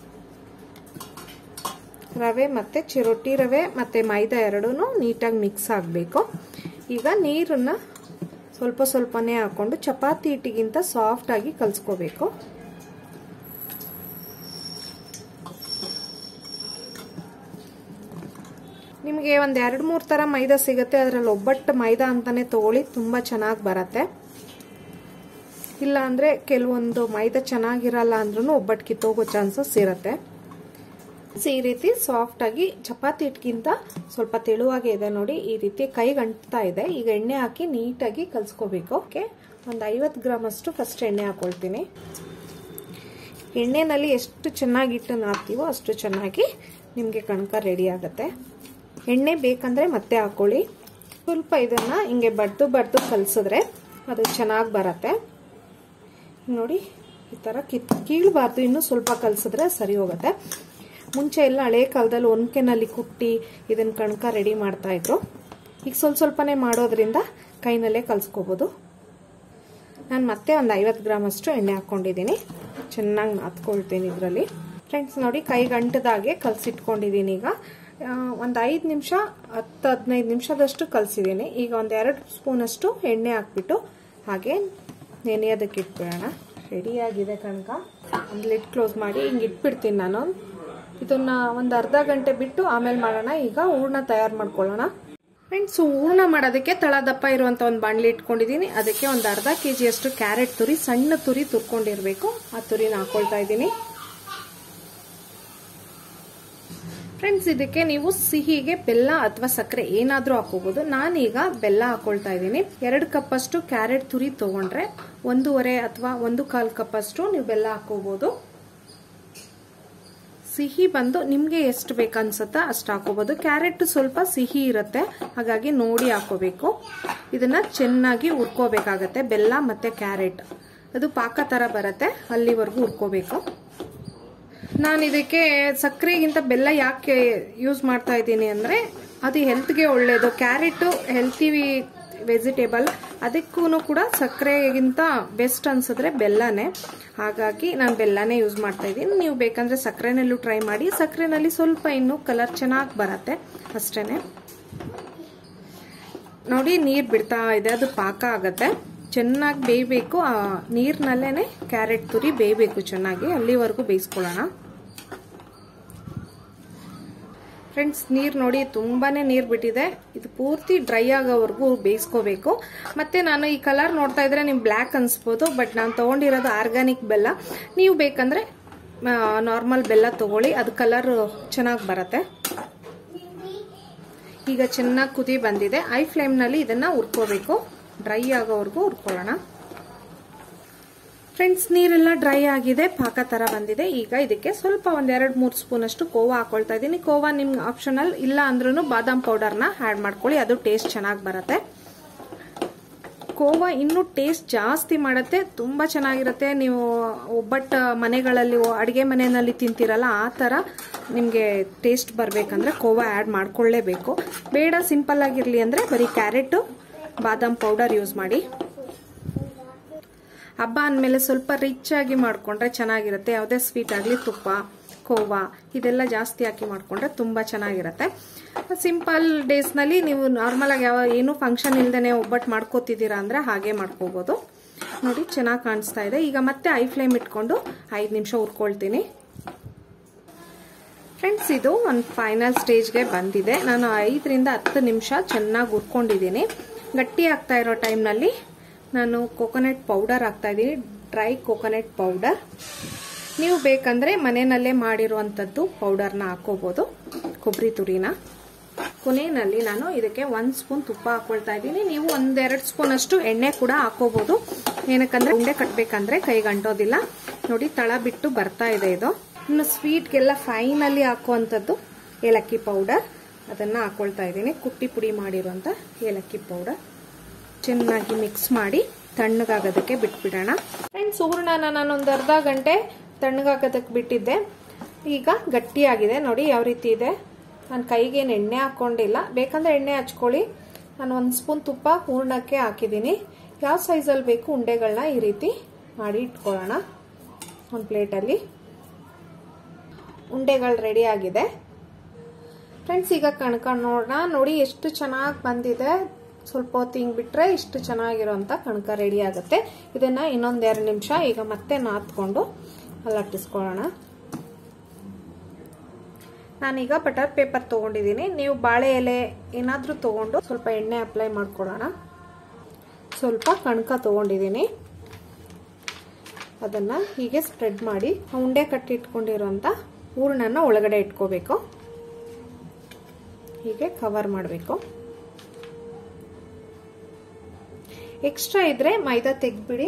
ರವೆ ಮತ್ತೆ ಚಿರೊಟ್ಟಿ ರವೆ ಮತ್ತೆ ಮೈದಾ ಎರಡೂ ನೀಟಾಗಿ ಮಿಕ್ಸ್ ಆಗಬೇಕು ಈಗ ನೀರನ್ನ ಸ್ವಲ್ಪ ಸ್ವಲ್ಪನೇ ಹಾಕೊಂಡು ಚಪಾತಿ ಹಿಟ್ಟಿಗಿಂತ ಸಾಫ್ಟ್ ಆಗಿ ಕಲ್ಸ್ಕೋಬೇಕು ನಿಮಗೆ ಒಂದು ಎರಡು ಮೂರು ಥರ ಮೈದಾ ಸಿಗುತ್ತೆ ಅದರಲ್ಲಿ ಒಬ್ಬಟ್ಟು ಮೈದಾ ಅಂತಾನೆ ತಗೊಳ್ಳಿ ತುಂಬ ಚೆನ್ನಾಗಿ ಬರತ್ತೆ ಇಲ್ಲ ಅಂದರೆ ಕೆಲವೊಂದು ಮೈದಾ ಚೆನ್ನಾಗಿರಲ್ಲ ಅಂದ್ರೂ ಒಬ್ಬಟ್ಟು ಕಿತ್ತೋಗೋ ಚಾನ್ಸಸ್ ಇರುತ್ತೆ ಈ ರೀತಿ ಸಾಫ್ಟ್ ಆಗಿ ಚಪಾತಿ ಹಿಟ್ಗಿಂತ ಸ್ವಲ್ಪ ತೆಳುವಾಗೆ ಇದೆ ನೋಡಿ ಈ ರೀತಿ ಕೈಗೆ ಅಂಟ್ತಾ ಇದೆ ಈಗ ಎಣ್ಣೆ ಹಾಕಿ ನೀಟಾಗಿ ಕಲ್ಸ್ಕೋಬೇಕು ಓಕೆ ಒಂದು ಐವತ್ತು ಗ್ರಾಮ್ ಅಷ್ಟು ಫಸ್ಟ್ ಎಣ್ಣೆ ಹಾಕೊಳ್ತೀನಿ ಎಣ್ಣೆನಲ್ಲಿ ಎಷ್ಟು ಚೆನ್ನಾಗಿ ಹಿಟ್ಟನ್ನು ಹಾಕ್ತೀವೋ ಅಷ್ಟು ಚೆನ್ನಾಗಿ ನಿಮಗೆ ಕಣಕ ರೆಡಿ ಆಗುತ್ತೆ ಎಣ್ಣೆ ಬೇಕಂದ್ರೆ ಮತ್ತೆ ಹಾಕೊಳ್ಳಿ ಸ್ವಲ್ಪ ಇದನ್ನು ಹಿಂಗೆ ಬಡ್ದು ಬಡ್ದು ಕಲಸಿದ್ರೆ ಅದು ಚೆನ್ನಾಗಿ ಬರತ್ತೆ ನೋಡಿ ಈ ಥರ ಕಿತ್ ಕೀಳಬಾರ್ದು ಇನ್ನೂ ಸ್ವಲ್ಪ ಕಲಸಿದ್ರೆ ಸರಿ ಹೋಗುತ್ತೆ ಮುಂಚೆ ಎಲ್ಲ ಹಳೆ ಕಾಲದಲ್ಲಿ ಒನ್ಕೆನಲ್ಲಿ ಕುಟ್ಟಿ ಇದನ್ನ ಕಣಕ ರೆಡಿ ಮಾಡ್ತಾ ಇದ್ರು ಈಗ ಸ್ವಲ್ಪ ಸ್ವಲ್ಪನೇ ಮಾಡೋದ್ರಿಂದ ಕೈನಲ್ಲೇ ಕಲ್ಸ್ಕೋಬೋದು ನಾನು ಮತ್ತೆ ಒಂದು ಐವತ್ತು ಗ್ರಾಮ್ ಅಷ್ಟು ಎಣ್ಣೆ ಹಾಕ್ಕೊಂಡಿದ್ದೀನಿ ಚೆನ್ನಾಗಿ ನಾದ್ಕೊಳ್ತೀನಿ ಇದರಲ್ಲಿ ಫ್ರೆಂಡ್ಸ್ ನೋಡಿ ಕೈ ಗಂಟದಾಗೆ ಕಲಸಿಟ್ಕೊಂಡಿದ್ದೀನಿ ಈಗ ಒಂದು ಐದು ನಿಮಿಷ ಹತ್ತು ಹದಿನೈದು ನಿಮಿಷದಷ್ಟು ಕಲಸಿದ್ದೀನಿ ಈಗ ಒಂದು ಎರಡು ಸ್ಪೂನಷ್ಟು ಎಣ್ಣೆ ಹಾಕ್ಬಿಟ್ಟು ಹಾಗೆ ನೆನೆಯೋದಕ್ಕೆ ಇಟ್ಬಿಡೋಣ ರೆಡಿಯಾಗಿದೆ ಕಣಕ ಒಂದು ಲಿಡ್ ಕ್ಲೋಸ್ ಮಾಡಿ ಹಿಂಗೆ ಇಟ್ಬಿಡ್ತೀನಿ ನಾನು ಇದನ್ನ ಒಂದು ಅರ್ಧ ಗಂಟೆ ಬಿಟ್ಟು ಆಮೇಲೆ ಮಾಡೋಣ ಈಗ ಹೂರ್ಣ ತಯಾರು ಮಾಡ್ಕೊಳ್ಳೋಣ ಫ್ರೆಂಡ್ಸ್ ಹೂರ್ಣ ಮಾಡೋದಕ್ಕೆ ತಳ ದಪ್ಪ ಇರುವಂತ ಒಂದು ಬಾಣಲಿ ಇಟ್ಕೊಂಡಿದ್ದೀನಿ ಅದಕ್ಕೆ ಒಂದು ಅರ್ಧ ಕೆ ಜಿಯಷ್ಟು ಕ್ಯಾರೆಟ್ ತುರಿ ಸಣ್ಣ ತುರಿ ತುರ್ಕೊಂಡಿರ್ಬೇಕು ಆ ತುರಿನ ಹಾಕೊಳ್ತಾ ಇದ್ದೀನಿ ಫ್ರೆಂಡ್ಸ್ ಇದಕ್ಕೆ ನೀವು ಸಿಹಿಗೆ ಬೆಲ್ಲ ಅಥವಾ ಸಕ್ಕರೆ ಏನಾದರೂ ಹಾಕೋಬಹುದು ನಾನೀಗ ಬೆಲ್ಲ ಹಾಕೊಳ್ತಾ ಇದ್ದೀನಿ ಎರಡು ಕಪ್ ಅಷ್ಟು ಕ್ಯಾರೆಟ್ ತುರಿ ತಗೊಂಡ್ರೆ ಒಂದೂವರೆ ಅಥವಾ ಒಂದು ಕಾಲು ಕಪ್ ಅಷ್ಟು ನೀವು ಬೆಲ್ಲ ಹಾಕೋಬಹುದು ಸಿಹಿ ಬಂದು ನಿಮಗೆ ಎಷ್ಟು ಬೇಕನ್ಸುತ್ತಾ ಅಷ್ಟು ಹಾಕೋಬಹುದು ಕ್ಯಾರೆಟ್ ಸ್ವಲ್ಪ ಸಿಹಿ ಇರುತ್ತೆ ಹಾಗಾಗಿ ನೋಡಿ ಹಾಕೋಬೇಕು ಇದನ್ನ ಚೆನ್ನಾಗಿ ಹುರ್ಕೋಬೇಕಾಗತ್ತೆ ಬೆಲ್ಲ ಮತ್ತೆ ಕ್ಯಾರೆಟ್ ಅದು ಪಾಕ ತರ ಬರುತ್ತೆ ಅಲ್ಲಿವರೆಗೂ ಹುರ್ಕೋಬೇಕು ನಾನು ಇದಕ್ಕೆ ಸಕ್ಕರೆಗಿಂತ ಬೆಲ್ಲ ಯಾಕೆ ಯೂಸ್ ಮಾಡ್ತಾ ಇದ್ದೀನಿ ಅಂದರೆ ಅದು ಹೆಲ್ತ್ಗೆ ಒಳ್ಳೆಯದು ಕ್ಯಾರೆಟು ಹೆಲ್ತಿ ವೆಜಿಟೇಬಲ್ ಅದಕ್ಕೂ ಕೂಡ ಸಕ್ಕರೆಗಿಂತ ಬೆಸ್ಟ್ ಅನ್ಸಿದ್ರೆ ಬೆಲ್ಲನೇ ಹಾಗಾಗಿ ನಾನು ಬೆಲ್ಲನೇ ಯೂಸ್ ಮಾಡ್ತಾ ಇದ್ದೀನಿ ನೀವು ಬೇಕಂದ್ರೆ ಸಕ್ಕರೆನಲ್ಲೂ ಟ್ರೈ ಮಾಡಿ ಸಕ್ಕರೆನಲ್ಲಿ ಸ್ವಲ್ಪ ಇನ್ನೂ ಕಲರ್ ಚೆನ್ನಾಗಿ ಬರುತ್ತೆ ಅಷ್ಟೇ ನೋಡಿ ನೀರು ಬಿಡ್ತಾ ಇದೆ ಅದು ಪಾಕ ಆಗತ್ತೆ ಚೆನ್ನಾಗಿ ಬೇಯಬೇಕು ಆ ನೀರಿನಲ್ಲೇ ಕ್ಯಾರೆಟ್ ತುರಿ ಬೇಯಬೇಕು ಚೆನ್ನಾಗಿ ಅಲ್ಲಿವರೆಗೂ ಬೇಯಿಸ್ಕೊಳ್ಳೋಣ ಫ್ರೆಂಡ್ಸ್ ನೀರು ನೋಡಿ ತುಂಬಾನೇ ನೀರು ಬಿಟ್ಟಿದೆ ಇದು ಪೂರ್ತಿ ಡ್ರೈ ಆಗೋವರೆಗೂ ಬೇಯಿಸ್ಕೋಬೇಕು ಮತ್ತೆ ನಾನು ಈ ಕಲರ್ ನೋಡ್ತಾ ಇದ್ರೆ ನಿಮ್ ಬ್ಲ್ಯಾಕ್ ಅನ್ಸ್ಬೋದು ಬಟ್ ನಾನು ತಗೊಂಡಿರೋದು ಆರ್ಗ್ಯಾನಿಕ್ ಬೆಲ್ಲ ನೀವು ಬೇಕಂದ್ರೆ ನಾರ್ಮಲ್ ಬೆಲ್ಲ ತಗೊಳ್ಳಿ ಅದು ಕಲರ್ ಚೆನ್ನಾಗಿ ಬರುತ್ತೆ ಈಗ ಚೆನ್ನಾಗಿ ಕುದಿ ಬಂದಿದೆ ಐ ಫ್ಲೇಮ್ನಲ್ಲಿ ಇದನ್ನ ಹುರ್ಕೋಬೇಕು ಡ್ರೈ ಆಗೋವರೆಗೂ ಹುರ್ಕೊಳ್ಳೋಣ ಫ್ರೆಂಡ್ಸ್ ನೀರೆಲ್ಲ ಡ್ರೈ ಆಗಿದೆ ಪಾಕ ತರ ಬಂದಿದೆ ಈಗ ಇದಕ್ಕೆ ಸ್ವಲ್ಪ ಒಂದ್ ಎರಡ್ ಮೂರ್ ಸ್ಪೂನ್ ಅಷ್ಟು ಕೋವಾ ಹಾಕೊಳ್ತಾ ಇದ್ದೀನಿ ಕೋವಾ ನಿಮ್ಗೆ ಆಪ್ಷನಲ್ ಇಲ್ಲ ಅಂದ್ರೂ ಬಾದಾಮ್ ಪೌಡರ್ನ ಆಡ್ ಮಾಡ್ಕೊಳ್ಳಿ ಅದು ಟೇಸ್ಟ್ ಚೆನ್ನಾಗಿ ಬರುತ್ತೆ ಕೋವಾ ಇನ್ನೂ ಟೇಸ್ಟ್ ಜಾಸ್ತಿ ಮಾಡುತ್ತೆ ತುಂಬಾ ಚೆನ್ನಾಗಿರುತ್ತೆ ನೀವು ಒಬ್ಬಟ್ಟು ಮನೆಗಳಲ್ಲಿ ಅಡುಗೆ ಮನೆಯಲ್ಲಿ ತಿಂತೀರಲ್ಲ ಆ ಥರ ನಿಮಗೆ ಟೇಸ್ಟ್ ಬರಬೇಕಂದ್ರೆ ಕೋವಾ ಆ್ಯಡ್ ಮಾಡ್ಕೊಳ್ಳೇಬೇಕು ಬೇಡ ಸಿಂಪಲ್ ಆಗಿರಲಿ ಅಂದರೆ ಬರೀ ಕ್ಯಾರೆಟು ಬಾದಾಮ್ ಪೌಡರ್ ಯೂಸ್ ಮಾಡಿ ಹಬ್ಬ ಅಂದಮೇಲೆ ಸ್ವಲ್ಪ ರಿಚ್ ಆಗಿ ಮಾಡ್ಕೊಂಡ್ರೆ ಚೆನ್ನಾಗಿರುತ್ತೆ ಯಾವುದೇ ಸ್ವೀಟ್ ಆಗಲಿ ತುಪ್ಪ ಕೋವಾ ಇದೆಲ್ಲ ಜಾಸ್ತಿ ಹಾಕಿ ಮಾಡ್ಕೊಂಡ್ರೆ ತುಂಬ ಚೆನ್ನಾಗಿರುತ್ತೆ ಸಿಂಪಲ್ ಡೇಸ್ನಲ್ಲಿ ನೀವು ನಾರ್ಮಲ್ ಆಗಿ ಯಾವ ಏನು ಫಂಕ್ಷನ್ ಇಲ್ದೇನೆ ಒಬ್ಬಟ್ಟು ಮಾಡ್ಕೋತಿದ್ದೀರಾ ಅಂದರೆ ಹಾಗೆ ಮಾಡ್ಕೋಬೋದು ನೋಡಿ ಚೆನ್ನಾಗಿ ಕಾಣಿಸ್ತಾ ಇದೆ ಈಗ ಮತ್ತೆ ಐ ಫ್ಲೇಮ್ ಇಟ್ಕೊಂಡು ಐದು ನಿಮಿಷ ಹುರ್ಕೊಳ್ತೀನಿ ಫ್ರೆಂಡ್ಸ್ ಇದು ಒಂದು ಫೈನಲ್ ಸ್ಟೇಜ್ಗೆ ಬಂದಿದೆ ನಾನು ಐದರಿಂದ ಹತ್ತು ನಿಮಿಷ ಚೆನ್ನಾಗಿ ಹುರ್ಕೊಂಡಿದ್ದೀನಿ ಗಟ್ಟಿ ಆಗ್ತಾ ಇರೋ ಟೈಮ್ನಲ್ಲಿ ನಾನು ಕೋಕೋನಟ್ ಪೌಡರ್ ಹಾಕ್ತಾ ಇದ್ದೀನಿ ಡ್ರೈ ಕೋಕೋನಟ್ ಪೌಡರ್ ನೀವು ಬೇಕಂದ್ರೆ ಮನೆಯಲ್ಲೇ ಮಾಡಿರುವಂಥದ್ದು ಪೌಡರ್ನ ಹಾಕೋಬಹುದು ಕೊಬ್ಬರಿ ತುರಿನ ಕೊನೆಯಲ್ಲಿ ನಾನು ಇದಕ್ಕೆ ಒಂದು ಸ್ಪೂನ್ ತುಪ್ಪ ಹಾಕೊಳ್ತಾ ಇದ್ದೀನಿ ನೀವು ಒಂದೆರಡು ಸ್ಪೂನ್ ಅಷ್ಟು ಎಣ್ಣೆ ಕೂಡ ಹಾಕೋಬಹುದು ಏನಕ್ಕಂದ್ರೆ ಉಂಡೆ ಕಟ್ಬೇಕಂದ್ರೆ ಕೈಗೆ ಅಂಟೋದಿಲ್ಲ ನೋಡಿ ತಳ ಬಿಟ್ಟು ಬರ್ತಾ ಇದೆ ಇದು ಇನ್ನು ಸ್ವೀಟ್ಗೆಲ್ಲ ಫೈನಲ್ಲಿ ಹಾಕುವಂಥದ್ದು ಏಲಕ್ಕಿ ಪೌಡರ್ ಅದನ್ನ ಹಾಕೊಳ್ತಾ ಇದ್ದೀನಿ ಕುಟ್ಟಿ ಪುಡಿ ಮಾಡಿರುವಂತ ಏಲಕ್ಕಿ ಪೌಡರ್ ಚೆನ್ನಾಗಿ ಮಿಕ್ಸ್ ಮಾಡಿ ತಣ್ಣಗಾಗೋದಕ್ಕೆ ಬಿಟ್ಬಿಡೋಣ ಫ್ರೆಂಡ್ಸ್ ಹೂರ್ಣನ ನಾನೊಂದು ಅರ್ಧ ಗಂಟೆ ತಣ್ಣಗಾಗೋದಕ್ಕೆ ಬಿಟ್ಟಿದ್ದೆ ಈಗ ಗಟ್ಟಿಯಾಗಿದೆ ನೋಡಿ ಯಾವ ರೀತಿ ಇದೆ ನಾನು ಕೈಗೇನು ಎಣ್ಣೆ ಹಾಕ್ಕೊಂಡಿಲ್ಲ ಬೇಕಂದ್ರೆ ಎಣ್ಣೆ ಹಚ್ಕೊಳ್ಳಿ ನಾನು ಒಂದು ಸ್ಪೂನ್ ತುಪ್ಪ ಹೂರ್ಣಕ್ಕೆ ಹಾಕಿದ್ದೀನಿ ಯಾವ ಸೈಜಲ್ಲಿ ಬೇಕು ಉಂಡೆಗಳನ್ನ ಈ ರೀತಿ ಮಾಡಿ ಇಟ್ಕೊಳ್ಳೋಣ ಒಂದು ಪ್ಲೇಟಲ್ಲಿ ಉಂಡೆಗಳು ರೆಡಿ ಆಗಿದೆ ಫ್ರೆಂಡ್ಸ್ ಈಗ ಕಣ್ಕೊಂಡು ನೋಡೋಣ ನೋಡಿ ಎಷ್ಟು ಚೆನ್ನಾಗಿ ಬಂದಿದೆ ಸ್ವಲ್ಪ ಹೊತ್ತು ಹಿಂಗ್ ಬಿಟ್ರೆ ಇಷ್ಟು ಚೆನ್ನಾಗಿರೋಂಥ ಕಣಕ ರೆಡಿ ಆಗುತ್ತೆ ಇದನ್ನ ಇನ್ನೊಂದೆರಡು ನಿಮಿಷ ಈಗ ಮತ್ತೆ ನಾತ್ಕೊಂಡು ಲಟ್ಟಿಸ್ಕೊಳ್ಳೋಣ ನಾನೀಗ ಬಟರ್ ಪೇಪರ್ ತಗೊಂಡಿದ್ದೀನಿ ನೀವು ಬಾಳೆ ಎಲೆ ಏನಾದರೂ ತಗೊಂಡು ಸ್ವಲ್ಪ ಎಣ್ಣೆ ಅಪ್ಲೈ ಮಾಡ್ಕೊಳ್ಳೋಣ ಸ್ವಲ್ಪ ಕಣಕ ತಗೊಂಡಿದ್ದೀನಿ ಅದನ್ನ ಹೀಗೆ ಸ್ಪ್ರೆಡ್ ಮಾಡಿ ಉಂಡೆ ಕಟ್ಟಿಟ್ಕೊಂಡಿರೋಂಥ ಹೂರ್ಣನ ಒಳಗಡೆ ಇಟ್ಕೋಬೇಕು ಹೀಗೆ ಕವರ್ ಮಾಡಬೇಕು ಎಕ್ಸ್ಟ್ರಾ ಇದ್ರೆ ಮೈದಾ ತೆಗ್ದ್ಬಿಡಿ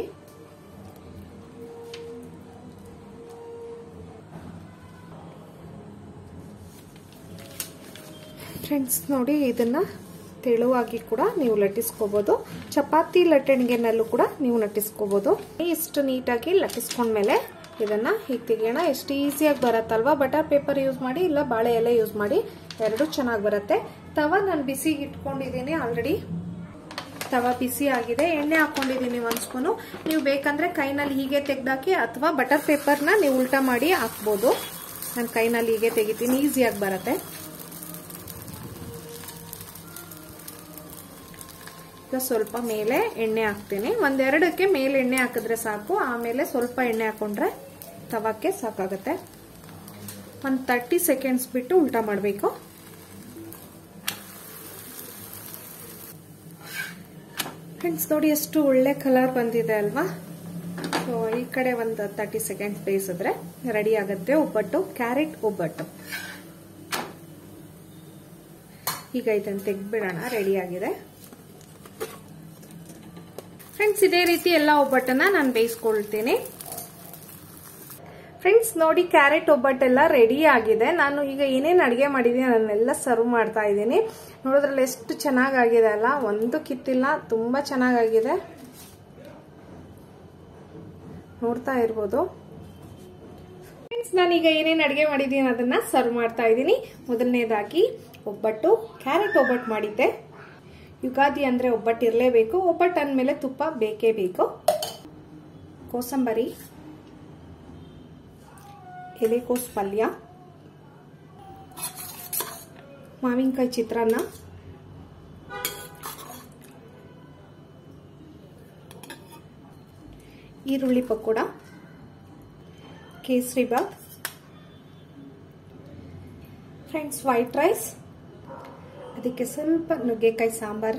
ಫ್ರೆಂಡ್ಸ್ ನೋಡಿ ಇದನ್ನ ತೆಳುವಾಗಿ ಕೂಡ ನೀವು ಲಟ್ಟಿಸ್ಕೋಬಹುದು ಚಪಾತಿ ಲಟ್ಟಣಿಗೆನಲ್ಲೂ ಕೂಡ ನೀವು ಲಟ್ಟಿಸ್ಕೋಬಹುದು ಇಷ್ಟು ನೀಟಾಗಿ ಲಟ್ಟಿಸ್ಕೊಂಡ್ಮೇಲೆ ಇದನ್ನ ಹೀಗೆ ತೆಗಿಯೋಣ ಎಷ್ಟು ಈಸಿಯಾಗಿ ಬರತ್ತಲ್ವಾ ಬಟರ್ ಪೇಪರ್ ಯೂಸ್ ಮಾಡಿ ಇಲ್ಲ ಬಾಳೆ ಎಲೆ ಯೂಸ್ ಮಾಡಿ ಎರಡು ಚೆನ್ನಾಗಿ ಬರುತ್ತೆ ತವ ನಾನು ಬಿಸಿಗೆ ಇಟ್ಕೊಂಡಿದ್ದೀನಿ ಆಲ್ರೆಡಿ ತವ ಬಿಸಿ ಆಗಿದೆ ಎಣ್ಣೆ ಹಾಕೊಂಡಿದ್ದೀನಿ ಒಂದು ಸ್ಪೂನು ನೀವು ಬೇಕಂದ್ರೆ ಕೈನಲ್ಲಿ ಹೀಗೆ ತೆಗ್ದಾಕಿ ಅಥವಾ ಬಟರ್ ಪೇಪರ್ನ ನೀವು ಉಲ್ಟಾ ಮಾಡಿ ಹಾಕ್ಬೋದು ನಾನು ಕೈನಲ್ಲಿ ಹೀಗೆ ತೆಗಿತೀನಿ ಈಸಿಯಾಗಿ ಬರುತ್ತೆ ಈಗ ಸ್ವಲ್ಪ ಮೇಲೆ ಎಣ್ಣೆ ಹಾಕ್ತೀನಿ ಒಂದೆರಡಕ್ಕೆ ಮೇಲೆ ಎಣ್ಣೆ ಹಾಕಿದ್ರೆ ಸಾಕು ಆಮೇಲೆ ಸ್ವಲ್ಪ ಎಣ್ಣೆ ಹಾಕೊಂಡ್ರೆ ತವಕ್ಕೆ ಸಾಕಾಗುತ್ತೆ ಒಂದು ತರ್ಟಿ ಸೆಕೆಂಡ್ಸ್ ಬಿಟ್ಟು ಉಲ್ಟಾ ಮಾಡಬೇಕು ಫ್ರೆಂಡ್ಸ್ ನೋಡಿ ಎಷ್ಟು ಒಳ್ಳೆ ಕಲರ್ ಬಂದಿದೆ ಅಲ್ವಾ ಸೊ ಈ ಕಡೆ ಒಂದು ತರ್ಟಿ ಸೆಕೆಂಡ್ಸ್ ಬೇಯಿಸಿದ್ರೆ ರೆಡಿ ಆಗುತ್ತೆ ಒಬ್ಬಟ್ಟು ಕ್ಯಾರೆಟ್ ಒಬ್ಬಟ್ಟು ಈಗ ಇದನ್ನು ತೆಗ್ದ್ಬಿಡೋಣ ರೆಡಿ ಆಗಿದೆ ಫ್ರೆಂಡ್ಸ್ ಇದೇ ರೀತಿ ಎಲ್ಲ ಒಬ್ಬಟ್ಟನ್ನ ನಾನು ಬೇಯಿಸ್ಕೊಳ್ತೀನಿ ಫ್ರೆಂಡ್ಸ್ ನೋಡಿ ಕ್ಯಾರೆಟ್ ಒಬ್ಬಟ್ಟೆಲ್ಲ ರೆಡಿ ಆಗಿದೆ ನಾನು ಈಗ ಏನೇನು ಅಡುಗೆ ಮಾಡಿದ್ದೀನಿ ಅದನ್ನೆಲ್ಲ ಸರ್ವ್ ಮಾಡ್ತಾ ಇದ್ದೀನಿ ನೋಡೋದ್ರಲ್ಲಿ ಎಷ್ಟು ಚೆನ್ನಾಗಾಗಿದೆ ಅಲ್ಲ ಒಂದು ಕಿತ್ತಿಲ್ಲ ತುಂಬಾ ಚೆನ್ನಾಗಾಗಿದೆ ನೋಡ್ತಾ ಇರ್ಬೋದು ಫ್ರೆಂಡ್ಸ್ ನಾನೀಗ ಏನೇನು ಅಡುಗೆ ಮಾಡಿದ್ದೀನಿ ಅದನ್ನ ಸರ್ವ್ ಮಾಡ್ತಾ ಇದ್ದೀನಿ ಮೊದಲನೇದಾಗಿ ಒಬ್ಬಟ್ಟು ಕ್ಯಾರೆಟ್ ಒಬ್ಬಟ್ಟು ಮಾಡಿದ್ದೆ ಯುಗಾದಿ ಅಂದ್ರೆ ಒಬ್ಬಟ್ಟು ಇರಲೇಬೇಕು ಒಬ್ಬಟ್ಟು ಅಂದಮೇಲೆ ತುಪ್ಪ ಬೇಕೇ ಬೇಕು ಕೋಸಂಬರಿ ಎಲೆಕೋಸ್ ಪಲ್ಯ ಮಾವಿನಕಾಯಿ ಚಿತ್ರಾನ್ನ ಈರುಳ್ಳಿ ಪಕೋಡ ಕೇಸರಿ ಬಾತ್ ಫ್ರೆಂಡ್ಸ್ ವೈಟ್ ರೈಸ್ ಅದಕ್ಕೆ ಸ್ವಲ್ಪ ನುಗ್ಗೆಕಾಯಿ ಸಾಂಬಾರ್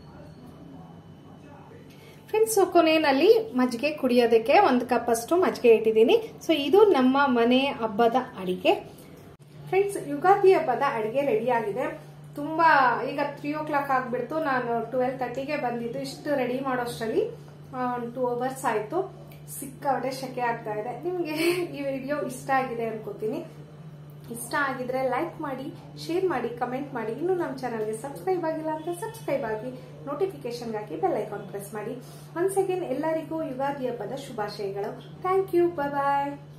ಫ್ರೆಂಡ್ಸ್ ಕೊನೆಯಲ್ಲಿ ಮಜ್ಜಿಗೆ ಕುಡಿಯೋದಕ್ಕೆ ಒಂದು ಕಪ್ ಅಷ್ಟು ಮಜ್ಜಿಗೆ ಇಟ್ಟಿದ್ದೀನಿ ಸೊ ಇದು ನಮ್ಮ ಮನೆ ಹಬ್ಬದ ಅಡಿಗೆ ಫ್ರೆಂಡ್ಸ್ ಯುಗಾದಿ ಹಬ್ಬದ ಅಡಿಗೆ ರೆಡಿ ಆಗಿದೆ ತುಂಬಾ ಈಗ ತ್ರೀ ಓ ಕ್ಲಾಕ್ ಆಗ್ಬಿಡ್ತು ನಾನು ಟ್ವೆಲ್ ತರ್ಟಿಗೆ ಬಂದಿದ್ದು ಇಷ್ಟು ರೆಡಿ ಮಾಡೋಷ್ಟರಲ್ಲಿ ಒಂದು ಟೂ ಅವರ್ಸ್ ಆಯ್ತು ಸಿಕ್ಕಾಪಟ್ಟೆ ಶೆಕೆ ಆಗ್ತಾ ಇದೆ ನಿಮಗೆ ಈ ವಿಡಿಯೋ ಇಷ್ಟ ಆಗಿದೆ ಅನ್ಕೋತೀನಿ ಇಷ್ಟ ಆಗಿದ್ರೆ ಲೈಕ್ ಮಾಡಿ ಶೇರ್ ಮಾಡಿ ಕಮೆಂಟ್ ಮಾಡಿ ಇನ್ನು ನಮ್ಮ ಚಾನಲ್ಗೆ ಸಬ್ಸ್ಕ್ರೈಬ್ ಆಗಿಲ್ಲ ಅಂದ್ರೆ ಸಬ್ಸ್ಕ್ರೈಬ್ ಆಗಿ ನೋಟಿಫಿಕೇಶನ್ಗಾಗಿ ಬೆಲ್ ಐಕಾನ್ ಪ್ರೆಸ್ ಮಾಡಿ ಒನ್ಸ್ ಅಗೇನ್ ಎಲ್ಲರಿಗೂ ಯುಗಾದಿ ಹಬ್ಬದ ಶುಭಾಶಯಗಳು ಥ್ಯಾಂಕ್ ಯು ಬಾಯ್